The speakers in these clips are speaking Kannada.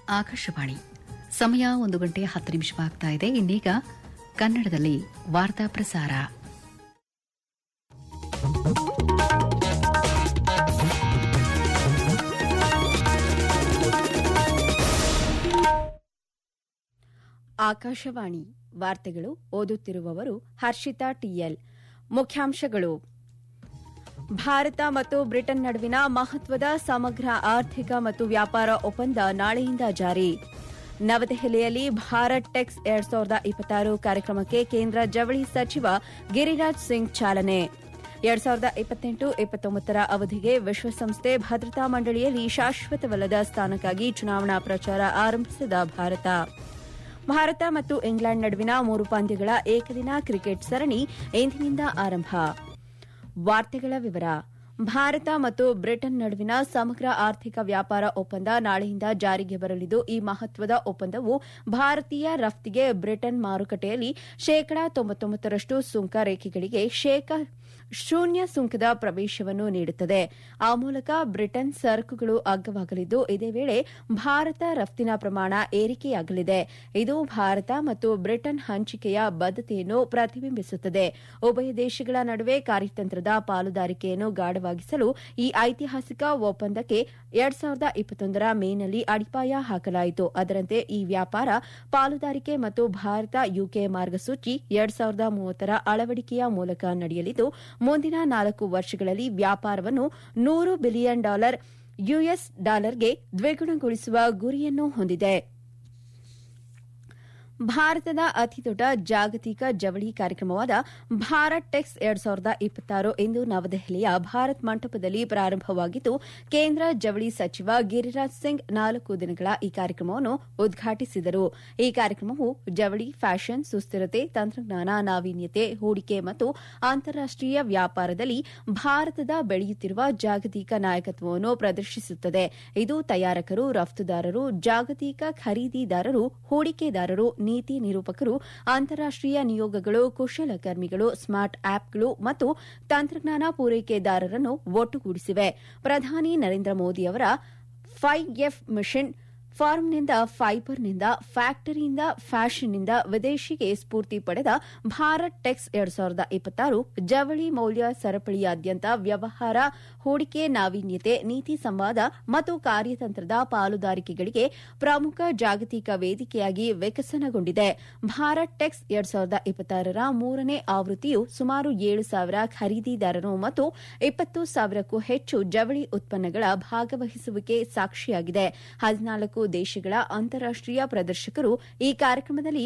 ಆಕಾಶವಾಣಿ ಸಮಯ ಒಂದು ಗಂಟೆ ಹತ್ತು ನಿಮಿಷವಾಗ್ತಾ ಇದೆ ಇನ್ನೀಗ ಕನ್ನಡದಲ್ಲಿ ವಾರ್ತಾ ಪ್ರಸಾರ ಆಕಾಶವಾಣಿ ವಾರ್ತೆಗಳು ಓದುತ್ತಿರುವವರು ಹರ್ಷಿತಾ ಟಿಎಲ್ ಮುಖ್ಯಾಂಶಗಳು ಭಾರತ ಮತ್ತು ಬ್ರಿಟನ್ ನಡುವಿನ ಮಹತ್ವದ ಸಮಗ್ರ ಆರ್ಥಿಕ ಮತ್ತು ವ್ಯಾಪಾರ ಒಪ್ಪಂದ ನಾಳೆಯಿಂದ ಜಾರಿ ನವದೆಹಲಿಯಲ್ಲಿ ಭಾರತ್ ಟೆಕ್ಸ್ ಎರಡ್ ಸಾವಿರದ ಇಪ್ಪತ್ತಾರು ಕಾರ್ಯಕ್ರಮಕ್ಕೆ ಕೇಂದ್ರ ಜವಳಿ ಸಚಿವ ಗಿರಿರಾಜ್ ಸಿಂಗ್ ಚಾಲನೆ ಎರಡ್ ಸಾವಿರದ ಇಪ್ಪತ್ತೆಂಟು ಇಪ್ಪತ್ತೊಂಬತ್ತರ ಅವಧಿಗೆ ವಿಶ್ವಸಂಸ್ಥೆ ಭದ್ರತಾ ಮಂಡಳಿಯಲ್ಲಿ ಶಾಶ್ವತವಲ್ಲದ ಸ್ಥಾನಕ್ಕಾಗಿ ಚುನಾವಣಾ ಪ್ರಚಾರ ಆರಂಭಿಸಿದ ಭಾರತ ಭಾರತ ಮತ್ತು ಇಂಗ್ಲೆಂಡ್ ನಡುವಿನ ಮೂರು ಪಂದ್ಯಗಳ ಏಕದಿನ ಕ್ರಿಕೆಟ್ ಸರಣಿ ಇಂದಿನಿಂದ ಆರಂಭ ವಾರ್ತೆಗಳ ವಿವರ ಭಾರತ ಮತ್ತು ಬ್ರಿಟನ್ ನಡುವಿನ ಸಮಗ್ರ ಆರ್ಥಿಕ ವ್ಯಾಪಾರ ಒಪ್ಪಂದ ನಾಳೆಯಿಂದ ಜಾರಿಗೆ ಬರಲಿದ್ದು ಈ ಮಹತ್ವದ ಒಪ್ಪಂದವು ಭಾರತೀಯ ರಫ್ತಿಗೆ ಬ್ರಿಟನ್ ಮಾರುಕಟ್ಟೆಯಲ್ಲಿ ಶೇಕಡಾ ತೊಂಬತ್ತೊಂಬತ್ತರಷ್ಟು ಸುಂಕ ರೇಖೆಗಳಿಗೆ ಶೂನ್ಯ ಸುಂಕದ ಪ್ರವೇಶವನ್ನು ನೀಡುತ್ತದೆ ಆ ಮೂಲಕ ಬ್ರಿಟನ್ ಸರಕುಗಳು ಅಗ್ಗವಾಗಲಿದ್ದು ಇದೇ ವೇಳೆ ಭಾರತ ರಫ್ತಿನ ಪ್ರಮಾಣ ಏರಿಕೆಯಾಗಲಿದೆ ಇದು ಭಾರತ ಮತ್ತು ಬ್ರಿಟನ್ ಹಂಚಿಕೆಯ ಬದ್ದತೆಯನ್ನು ಪ್ರತಿಬಿಂಬಿಸುತ್ತದೆ ಉಭಯ ದೇಶಗಳ ನಡುವೆ ಕಾರ್ಯತಂತ್ರದ ಪಾಲುದಾರಿಕೆಯನ್ನು ಗಾಢವಾಗಿಸಲು ಈ ಐತಿಹಾಸಿಕ ಒಪ್ಪಂದಕ್ಕೆ ಎರಡ್ ಸಾವಿರದ ಇಪ್ಪತ್ತೊಂದರ ಮೇನಲ್ಲಿ ಅಡಿಪಾಯ ಹಾಕಲಾಯಿತು ಅದರಂತೆ ಈ ವ್ಯಾಪಾರ ಪಾಲುದಾರಿಕೆ ಮತ್ತು ಭಾರತ ಯುಕೆ ಮಾರ್ಗಸೂಚಿ ಎರಡ್ ಸಾವಿರದ ಮೂವತ್ತರ ಅಳವಡಿಕೆಯ ಮೂಲಕ ನಡೆಯಲಿದ್ದು ಮುಂದಿನ ನಾಲ್ಕು ವರ್ಷಗಳಲ್ಲಿ ವ್ಯಾಪಾರವನ್ನು ನೂರು ಬಿಲಿಯನ್ ಡಾಲರ್ ಯುಎಸ್ ಡಾಲರ್ಗೆ ದ್ವಿಗುಣಗೊಳಿಸುವ ಗುರಿಯನ್ನು ಹೊಂದಿದೆ ಭಾರತದ ಅತಿದೊಡ್ಡ ಜಾಗತಿಕ ಜವಳಿ ಕಾರ್ಯಕ್ರಮವಾದ ಭಾರತ್ ಟೆಕ್ಸ್ ಎರಡ್ ಸಾವಿರದ ಇಪ್ಪತ್ತಾರು ಇಂದು ನವದೆಹಲಿಯ ಭಾರತ್ ಮಂಟಪದಲ್ಲಿ ಪ್ರಾರಂಭವಾಗಿದ್ದು ಕೇಂದ್ರ ಜವಳಿ ಸಚಿವ ಗಿರಿರಾಜ್ ಸಿಂಗ್ ನಾಲ್ಕು ದಿನಗಳ ಈ ಕಾರ್ಯಕ್ರಮವನ್ನು ಉದ್ಘಾಟಿಸಿದರು ಈ ಕಾರ್ಯಕ್ರಮವು ಜವಳಿ ಫ್ಯಾಷನ್ ಸುಸ್ಥಿರತೆ ತಂತ್ರಜ್ಞಾನ ನಾವೀನ್ಯತೆ ಹೂಡಿಕೆ ಮತ್ತು ಅಂತಾರಾಷ್ಟೀಯ ವ್ಯಾಪಾರದಲ್ಲಿ ಭಾರತದ ಬೆಳೆಯುತ್ತಿರುವ ಜಾಗತಿಕ ನಾಯಕತ್ವವನ್ನು ಪ್ರದರ್ಶಿಸುತ್ತದೆ ಇದು ತಯಾರಕರು ರಫ್ತುದಾರರು ಜಾಗತಿಕ ಖರೀದಿದಾರರು ಹೂಡಿಕೆದಾರರು ನೀತಿ ನಿರೂಪಕರು ಅಂತಾರಾಷ್ಟೀಯ ನಿಯೋಗಗಳು ಕುಶಲಕರ್ಮಿಗಳು ಸ್ಮಾರ್ಟ್ ಆಪ್ಗಳು ಮತ್ತು ತಂತ್ರಜ್ಞಾನ ಪೂರೈಕೆದಾರರನ್ನು ಒಟ್ಟುಗೂಡಿಸಿವೆ ಪ್ರಧಾನಿ ನರೇಂದ್ರ ಮೋದಿ ಅವರ ಫೈವ್ ಎಫ್ ಮಿಷನ್ ಫಾರ್ಮ್ನಿಂದ ಫೈಬರ್ನಿಂದ ಫ್ಯಾಕ್ಟರಿಯಿಂದ ಫ್ಯಾಷನ್ನಿಂದ ವಿದೇಶಿಗೆ ಸ್ಫೂರ್ತಿ ಪಡೆದ ಭಾರತ್ ಟೆಕ್ಸ್ ಎರಡ್ ಸಾವಿರದ ಇಪ್ಪತ್ತಾರು ಜವಳಿ ಮೌಲ್ಯ ಸರಪಳಿಯಾದ್ಯಂತ ವ್ಯವಹಾರ ಹೂಡಿಕೆ ನಾವೀನ್ಯತೆ ನೀತಿ ಸಂವಾದ ಮತ್ತು ಕಾರ್ಯತಂತ್ರದ ಪಾಲುದಾರಿಕೆಗಳಿಗೆ ಪ್ರಮುಖ ಜಾಗತಿಕ ವೇದಿಕೆಯಾಗಿ ವಿಕಸನಗೊಂಡಿದೆ ಭಾರತ್ ಟೆಕ್ಸ್ ಎರಡ್ ಸಾವಿರದ ಇಪ್ಪತ್ತಾರರ ಮೂರನೇ ಆವೃತ್ತಿಯು ಸುಮಾರು ಏಳು ಸಾವಿರ ಖರೀದಿದಾರರು ಮತ್ತು ಇಪ್ಪತ್ತು ಸಾವಿರಕ್ಕೂ ಹೆಚ್ಚು ಜವಳಿ ಉತ್ಪನ್ನಗಳ ಭಾಗವಹಿಸುವಿಕೆ ಸಾಕ್ಷಿಯಾಗಿದೆ ಹದಿನಾಲ್ಕು ದೇಶಗಳ ಅಂತಾರಾಷ್ಟೀಯ ಪ್ರದರ್ಶಕರು ಈ ಕಾರ್ಯಕ್ರಮದಲ್ಲಿ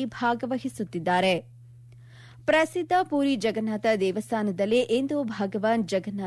ಭಾಗವಹಿಸುತ್ತಿದ್ದಾರೆ ಪ್ರಸಿದ್ದ ಪೂರಿ ಜಗನ್ನಾಥ ದೇವಸ್ಥಾನದಲ್ಲಿ ಇಂದು ಭಗವಾನ್ ಜಗನ್ನಾಥ